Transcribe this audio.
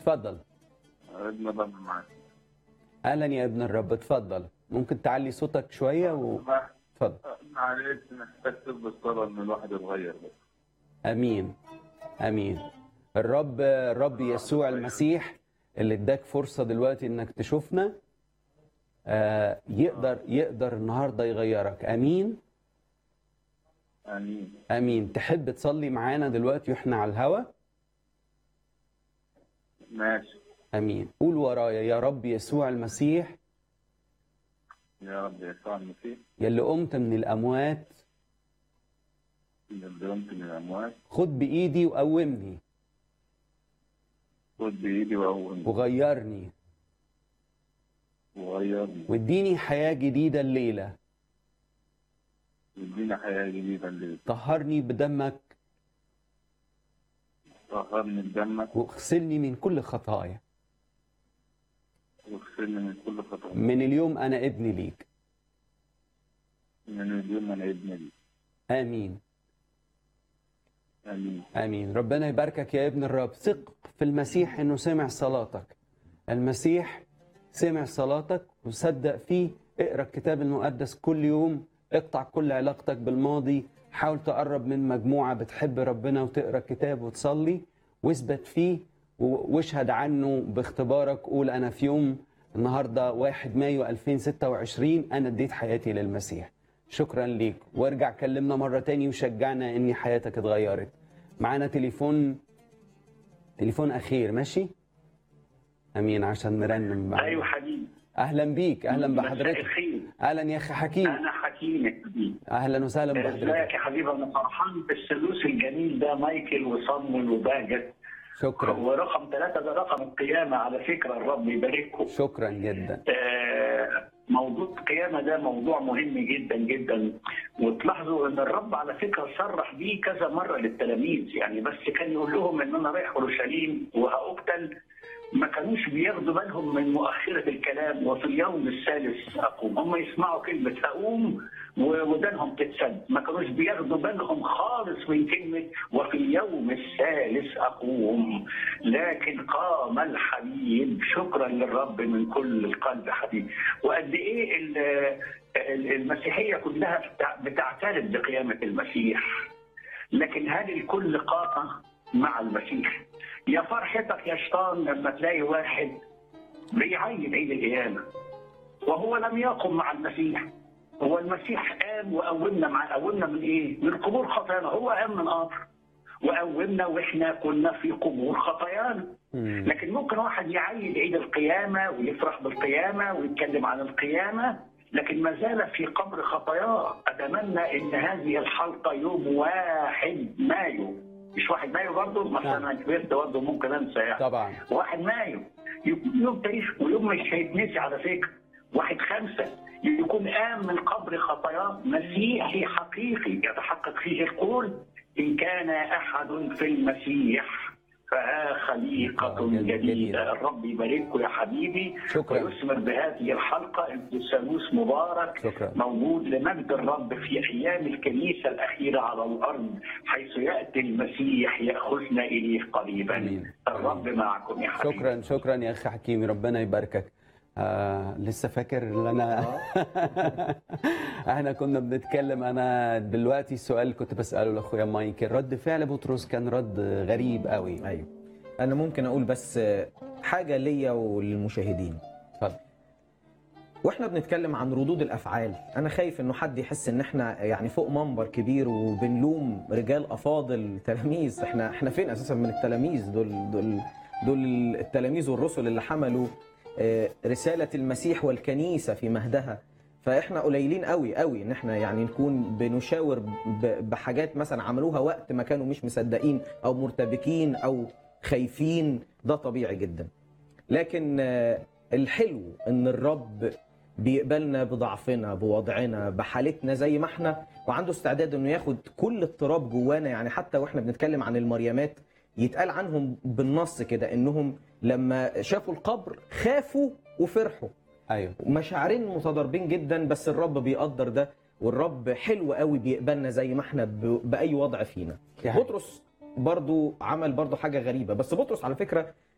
اتفضل ابن الرب معاك اهلا يا ابن الرب اتفضل ممكن تعلي صوتك شويه واتفضل معلش محتاج تلبس صلاة ان الواحد يتغير بس امين امين الرب الرب يسوع المسيح اللي اداك فرصه دلوقتي انك تشوفنا آه، يقدر يقدر النهارده يغيرك امين امين امين تحب تصلي معانا دلوقتي واحنا على الهوا ماشي امين قول ورايا يا رب يسوع المسيح يا رب يسوع المسيح يلي قمت من الاموات اللي قمت من الاموات خد بايدي وقومني خد بايدي وقومني وغيرني وغيرني واديني حياه جديده الليله وادينا حياة جديدة الليل طهرني بدمك طهرني بدمك واغسلني من كل خطايا واغسلني من كل خطأ من اليوم انا ابن ليك من اليوم انا ابن لي امين امين امين ربنا يباركك يا ابن الرب ثق في المسيح انه سمع صلاتك المسيح سمع صلاتك وصدق فيه اقرا الكتاب المقدس كل يوم اقطع كل علاقتك بالماضي حاول تقرب من مجموعه بتحب ربنا وتقرا الكتاب وتصلي واثبت فيه و- واشهد عنه باختبارك قول انا في يوم النهارده 1 مايو 2026 انا اديت حياتي للمسيح شكرا ليك وارجع كلمنا مرة تاني وشجعنا ان حياتك اتغيرت معانا تليفون تليفون اخير ماشي امين عشان نرنم بعد. ايوه حبيبي اهلا بيك اهلا مساء بحضرتك الخير اهلا يا اخي حكيم انا حكيم يا حبيبي اهلا وسهلا ازيك بحضرتك يا حبيبي انا فرحان بالثلوث الجميل ده مايكل وصمول وباجت شكرا ورقم ثلاثة ده رقم القيامة على فكرة الرب يبارككم شكرا جدا آه، موضوع القيامة ده موضوع مهم جدا جدا وتلاحظوا ان الرب على فكرة صرح بيه كذا مرة للتلاميذ يعني بس كان يقول لهم ان انا رايح اورشليم وهأقتل ما كانوش بياخدوا بالهم من مؤخرة الكلام وفي اليوم الثالث أقوم هم يسمعوا كلمة أقوم ودانهم تتسد ما كانوش بياخدوا بالهم خالص من كلمة وفي اليوم الثالث أقوم لكن قام الحبيب شكرا للرب من كل القلب حبيب وقد إيه ال- ال- المسيحية كلها بتع- بتعترف بقيامة المسيح لكن هل الكل قام مع المسيح يا فرحتك يا شيطان لما تلاقي واحد بيعيد عيد القيامة وهو لم يقم مع المسيح هو المسيح قام وقومنا مع قومنا من ايه؟ من قبور خطايانا هو قام من قبر وقومنا واحنا كنا في قبور خطايانا مم. لكن ممكن واحد يعيد عيد القيامة ويفرح بالقيامة ويتكلم عن القيامة لكن ما زال في قبر خطاياه أتمنى أن هذه الحلقة يوم واحد مايو مش واحد مايو برضه مثلا نعم. أنا كبرت برضه ممكن أنسى يعني طبعا واحد مايو يكون يوم تاريخ ويوم مش هيتنسي على فكرة واحد خمسة يكون قام من قبر خطاياه مسيحي حقيقي يتحقق فيه القول إن كان أحد في المسيح فها خليقة جميل. جديدة الرب يبارككم يا حبيبي شكرا. ويثمر بهذه الحلقة أنتم ثالوث مبارك شكرا. موجود لمجد الرب في أيام الكنيسة الأخيرة على الأرض حيث يأتي المسيح يأخذنا إليه قريبا آمين. الرب معكم يا حبيبي شكرا شكرا يا اخي حكيم ربنا يباركك آه لسه فاكر ان انا احنا كنا بنتكلم انا دلوقتي السؤال اللي كنت بساله لاخويا مايكل رد فعل بطرس كان رد غريب قوي ايوه انا ممكن اقول بس حاجه ليا وللمشاهدين اتفضل واحنا بنتكلم عن ردود الافعال انا خايف انه حد يحس ان احنا يعني فوق منبر كبير وبنلوم رجال افاضل تلاميذ احنا احنا فين اساسا من التلاميذ دول دول دول التلاميذ والرسل اللي حملوا آه، رساله المسيح والكنيسه في مهدها فاحنا قليلين قوي قوي ان احنا يعني نكون بنشاور ب- بحاجات مثلا عملوها وقت ما كانوا مش مصدقين او مرتبكين او خايفين ده طبيعي جدا لكن آه، الحلو ان الرب بيقبلنا بضعفنا بوضعنا بحالتنا زي ما احنا وعنده استعداد انه ياخد كل اضطراب جوانا يعني حتى واحنا بنتكلم عن المريمات يتقال عنهم بالنص كده انهم لما شافوا القبر خافوا وفرحوا ايوه مشاعرين متضاربين جدا بس الرب بيقدر ده والرب حلو قوي بيقبلنا زي ما احنا ب- باي وضع فينا دي حقيقة. بطرس برضو عمل برضو حاجه غريبه بس بطرس على فكره